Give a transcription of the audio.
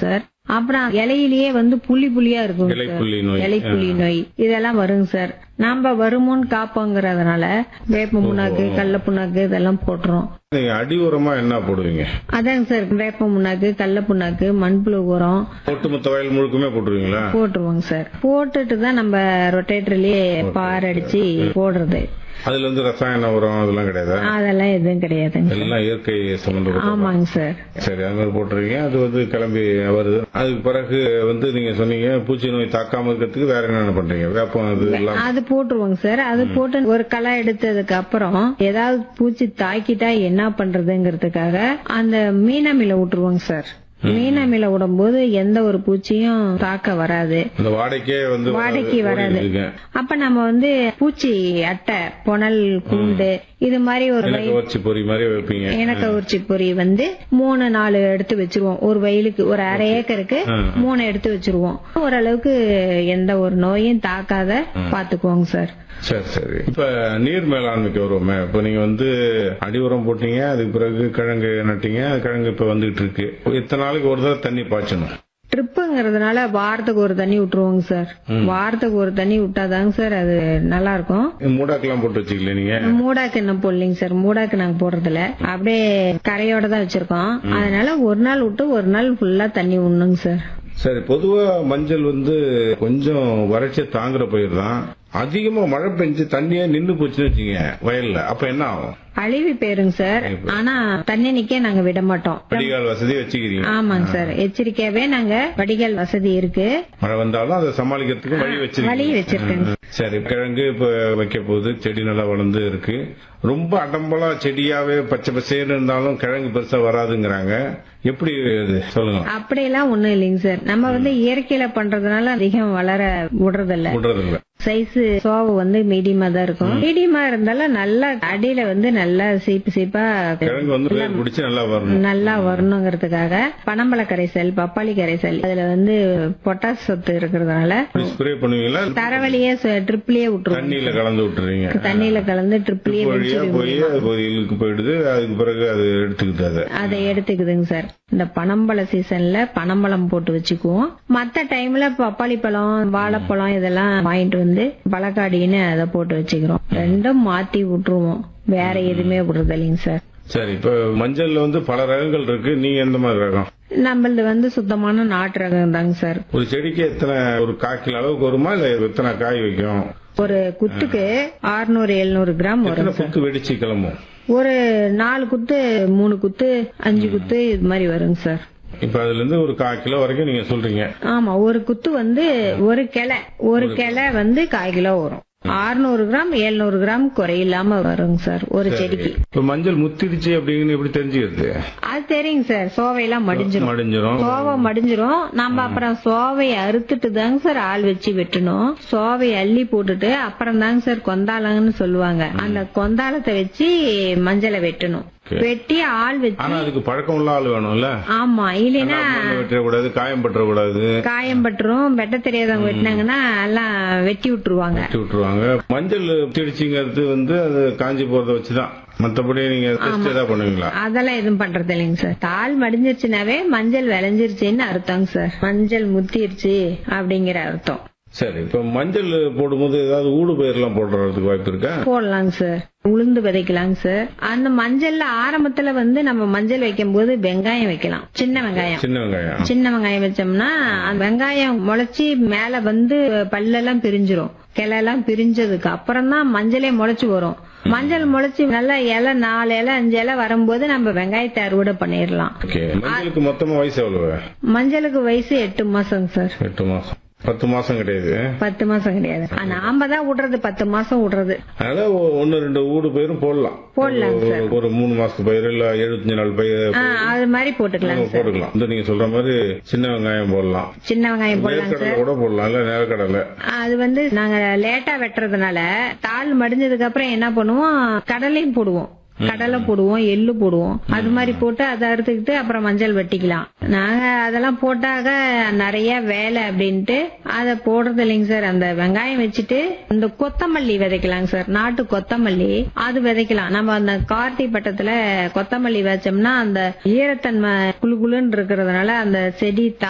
Sir அப்புறம் இலையிலேயே வந்து புள்ளி புள்ளியா இருக்கும் இலை சார். புள்ளி நோய். இலை புள்ளி நோய் இதெல்லாம் வருங்க சார் நாம வருமோன்னு காப்போங்கிறதுனால வேப்ப புண்ணாக்கு கடல புண்ணாக்கு இதெல்லாம் போட்டுறோம் நீங்க அடி உரமா என்ன போடுவீங்க அதாங்க சார் வேப்ப புண்ணாக்கு கடல புண்ணாக்கு மண்புழு உரம் ஒட்டுமொத்த வயல் முழுக்குமே போட்டுருவீங்களா போட்டுருவோங்க சார் போட்டுட்டு தான் நம்ம ரொட்டேட்டர்லயே பார் அடிச்சு போடுறது அதுல இருந்து ரசாயன உரம் அதெல்லாம் கிடையாதா அதெல்லாம் எதுவும் கிடையாதுங்க எல்லாம் இயற்கை சம்பந்தப்பட்ட ஆமாங்க சார் சரி அது மாதிரி போட்டுருவீங்க அது வந்து கிளம்பி வருது அதுக்கு பிறகு வந்து நீங்க சொன்னீங்க பூச்சி நோய் தாக்காம இருக்கிறதுக்கு வேற என்னென்ன பண்றீங்க வேப்பம் அது எல்லாம் அது போட்டுருவோங்க சார் அது போட்டு ஒரு களை எடுத்ததுக்கு அப்புறம் ஏதாவது பூச்சி தாக்கிட்டா என்ன பண்றதுங்கிறதுக்காக அந்த மீனமில விட்டுருவோங்க சார் மீனமில விடும்போது எந்த ஒரு பூச்சியும் தாக்க வராது அந்த வாடகைக்கே வந்து வாடகைக்கு வராது ஓடிடுதுங்க. அப்ப நம்ம வந்து பூச்சி அட்டை புனல் கூண்டு இது மாதிரி ஒரு வை- எனக்கு வச்சு பொறி மாதிரி வைப்பீங்க இனக்கவுச்சி பொறி வந்து மூணு நாலு எடுத்து வச்சிருவோம் ஒரு வயலுக்கு ஒரு அரை ஏக்கருக்கு மூணு எடுத்து வச்சிருவோம் ஓரளவுக்கு எந்த ஒரு நோயும் தாக்காத பாத்துக்குவோங்க சார் சரி சரி இப்ப நீர் மேலாண்மைக்கு வருவோமே இப்ப நீங்க வந்து அடி உரம் போட்டீங்க அதுக்கு பிறகு கிழங்கு நட்டீங்க அது கிழங்கு இப்ப வந்துகிட்டு இருக்கு இத்தனை நாளைக்கு ஒரு தடவை தண்ணி பாய்ச்சணும் ட்ரிப்புங்கிறதுனால வாரத்துக்கு ஒரு தண்ணி விட்டுருவோங்க சார் வாரத்துக்கு ஒரு தண்ணி விட்டாதாங்க சார் அது நல்லா இருக்கும் மூடாக்கெல்லாம் போட்டு வச்சுக்கல நீங்க மூடாக்கு என்ன போடலைங்க சார் மூடாக்கு நாங்க போடுறதில்ல அப்படியே கரையோட தான் வச்சிருக்கோம் அதனால ஒரு நாள் விட்டு ஒரு நாள் ஃபுல்லா தண்ணி விடணுங்க சார் சரி பொதுவா மஞ்சள் வந்து கொஞ்சம் வறட்சி தாங்குற பயிர் தான் அதிகமா மழை பெஞ்சு தண்ணியே நின்னு போச்சுன்னு வச்சுங்க வயல்ல அப்ப என்ன ஆகும் அழிவு போயிருங்க சார் ஆனா தண்ணி நிக்க நாங்க விட மாட்டோம் வடிகால் வசதி வச்சுக்கிறீங்க ஆமாங்க சார் எச்சரிக்கையாவே நாங்க வடிகால் வசதி இருக்கு மழை வந்தாலும் அதை சமாளிக்கிறதுக்கு வழி வழி வச்சிருக்கீங்க வச்சிருக்கேங்க சரி கிழங்கு இப்ப வைக்க போகுது செடி நல்லா வளர்ந்து இருக்கு ரொம்ப அடம்பலா செடியாவே பச்சை பசேன்னு இருந்தாலும் கிழங்கு பெருசா வராதுங்கிறாங்க எப்படி இது சொல்லுங்க அப்படியெல்லாம் ஒண்ணும் இல்லைங்க சார் நம்ம வந்து இயற்கையில பண்றதுனால அதிகம் வளர விடுறதில்ல விடுறது இல்ல சைஸ் சோவு வந்து மீடியமா தான் இருக்கும் மீடியமா இருந்தாலும் நல்லா அடியில வந்து நல்லா சீப்பு சீப்பா கிழங்கு வந்து வேர் பிடிச்சு நல்லா வரணும் நல்லா வரணுங்கிறதுக்காக பனம்பழ கரைசல் பப்பாளி கரைசல் அதுல வந்து பொட்டாஸ் சத்து இருக்கிறதுனால ஸ்ப்ரே பண்ணுவீங்களா தரவழியே ட்ரிப்லயே விட்டுருவோம் தண்ணியில கலந்து விட்டுறீங்க தண்ணியில கலந்து ட்ரிப்லயே வழியா போய் அது பொரியலுக்கு போயிடுது அதுக்கு பிறகு அது எடுத்துக்கிட்டு அதை அதை எடுத்துக்குதுங்க சார் இந்த பனம்பழ சீசன்ல பனம்பழம் போட்டு வச்சுக்குவோம் மத்த டைம்ல பப்பாளி பழம் வாழைப்பழம் இதெல்லாம் வாங்கிட்டு வந்து பழக்காடின்னு அதை போட்டு வச்சுக்கிறோம் ரெண்டும் மாத்தி விட்டுருவோம் வேற எதுவுமே விடுறது இல்லைங்க சார் சரி இப்ப மஞ்சள்ல வந்து பல ரகங்கள் இருக்கு நீங்க எந்த மாதிரி ரகம் நம்மளது வந்து சுத்தமான நாட்டு ரகம் தாங்க சார் ஒரு செடிக்கு எத்தனை ஒரு காக்கில் அளவுக்கு வருமா இல்ல எத்தனை காய் வைக்கும் ஒரு குத்துக்கு 600 எழுநூறு கிராம் வரும் எத்தனை புக்கு வெடிச்சு கிளம்பும் ஒரு நாலு குத்து மூணு குத்து அஞ்சு குத்து இது மாதிரி வருங்க சார் இப்ப அதுல இருந்து ஒரு கால் கிலோ வரைக்கும் நீங்க சொல்றீங்க ஆமா ஒரு குத்து வந்து ஒரு கிளை ஒரு கிளை வந்து கால் கிலோ வரும் 600 கிராம் 700 கிராம் குறையில்லாம வருங்க சார் ஒரு செடிக்கு இப்ப மஞ்சள் முத்திடுச்சு அப்படின்னு எப்படி தெரிஞ்சுக்கிறது அது தெரியுங்க சார் சோவையெல்லாம் மடிஞ்சிரும் மடிஞ்சிரும் சோவை மடிஞ்சிரும் நம்ம அப்புறம் சோவையை அறுத்துட்டு தாங்க சார் ஆள் வச்சு வெட்டணும் சோவையை அள்ளி போட்டுட்டு அப்புறம் தாங்க சார் கொந்தாளங்கன்னு சொல்லுவாங்க அந்த கொந்தாளத்தை வச்சு மஞ்சளை வெட்டணும் வெட்டி ஆள் வச்சு ஆனா அதுக்கு பழக்கம் உள்ள ஆள் வேணும்ல ஆமா இல்லைன்னா மண்ணை வெட்டக்கூடாது காயம் பற்றக்கூடாது காயம் பட்டுரும் வெட்ட தெரியாதவங்க வெட்டினாங்கன்னா எல்லாம் வெட்டி விட்டுருவாங்க வெட்டி விட்டுருவாங்க மஞ்சள் முத்திடுச்சுங்கிறது வந்து அது காஞ்சி போறத வச்சுதான் மத்தபடி நீங்க டெஸ்ட் ஏதாவது பண்ணுவீங்களா அதெல்லாம் எதுவும் பண்றது இல்லைங்க சார் தாள் மடிஞ்சிருச்சுனாவே மஞ்சள் விளைஞ்சிருச்சுன்னு அர்த்தங்க சார் மஞ்சள் முத்திருச்சு அப்படிங்கிற அர்த்தம் சரி இப்ப மஞ்சள் போடும்போது ஏதாவது ஊடு பயிரெல்லாம் போடுறதுக்கு வாய்ப்பு இருக்கா போடலாங்க சார் உளுந்து விதைக்கலாங்க சார் அந்த மஞ்சள்ல ஆரம்பத்துல வந்து நம்ம மஞ்சள் வைக்கும் போது வெங்காயம் வைக்கலாம் சின்ன வெங்காயம் சின்ன வெங்காயம் சின்ன வெங்காயம் வச்சோம்னா அந்த வெங்காயம் முளைச்சி மேல வந்து பல்லெல்லாம் பிரிஞ்சிரும் கிளையெல்லாம் பிரிஞ்சதுக்கு அப்புறம் தான் மஞ்சளே முளைச்சு வரும் மஞ்சள் முளைச்சு நல்லா இலை நாலு இலை அஞ்சு இலை வரும்போது நம்ம வெங்காயத்தை அறுவடை பண்ணிடலாம் ஓகே மஞ்சளுக்கு மொத்தமா வயசு எவ்வளவு மஞ்சளுக்கு வயசு எட்டு மாசங்க சார் எட்டு மாசம் பத்து மாசம் கிடையாது பத்து மாசம் கிடையாது நாம தான் விடுறது பத்து மாசம் விடுறது அதனால ஒ- ஒண்ணு ரெண்டு ஊடு பயிரும் போடலாம் போடலாம் ஒரு- ஒரு மூணு மாசத்து பயிர் இல்ல எழுபத்தஞ்சு நாள் பயிர் ஆ, அது மாதிரி போட்டுக்கலாம் சார் போட்டுக்கலாம் இந்த நீங்க சொல்ற மாதிரி சின்ன வெங்காயம் போடலாம் சின்ன வெங்காயம் போடலாம் வேர்க்கடலை கூட போடலாம் இல்ல நேரக்கடலை அது வந்து நாங்க லேட்டா வெட்டுறதுனால தாள் மடிஞ்சதுக்கு அப்புறம் என்ன பண்ணுவோம் கடலையும் போடுவோம் கடலை போடுவோம் எள்ளு போடுவோம் அது மாதிரி போட்டு அதை அறுத்துக்கிட்டு அப்புறம் மஞ்சள் வெட்டிக்கலாம் நாங்க அதெல்லாம் போட்டாக நிறைய வேலை அப்படின்ட்டு அதை போடுறது இல்லைங்க சார் அந்த வெங்காயம் வச்சுட்டு இந்த கொத்தமல்லி விதைக்கலாங்க சார் நாட்டு கொத்தமல்லி அது விதைக்கலாம் நம்ம அந்த கார்த்தி பட்டத்துல கொத்தமல்லி வச்சோம்னா அந்த ஈரத்தன்மை குளு குளுன்னு இருக்கிறதுனால அந்த செடி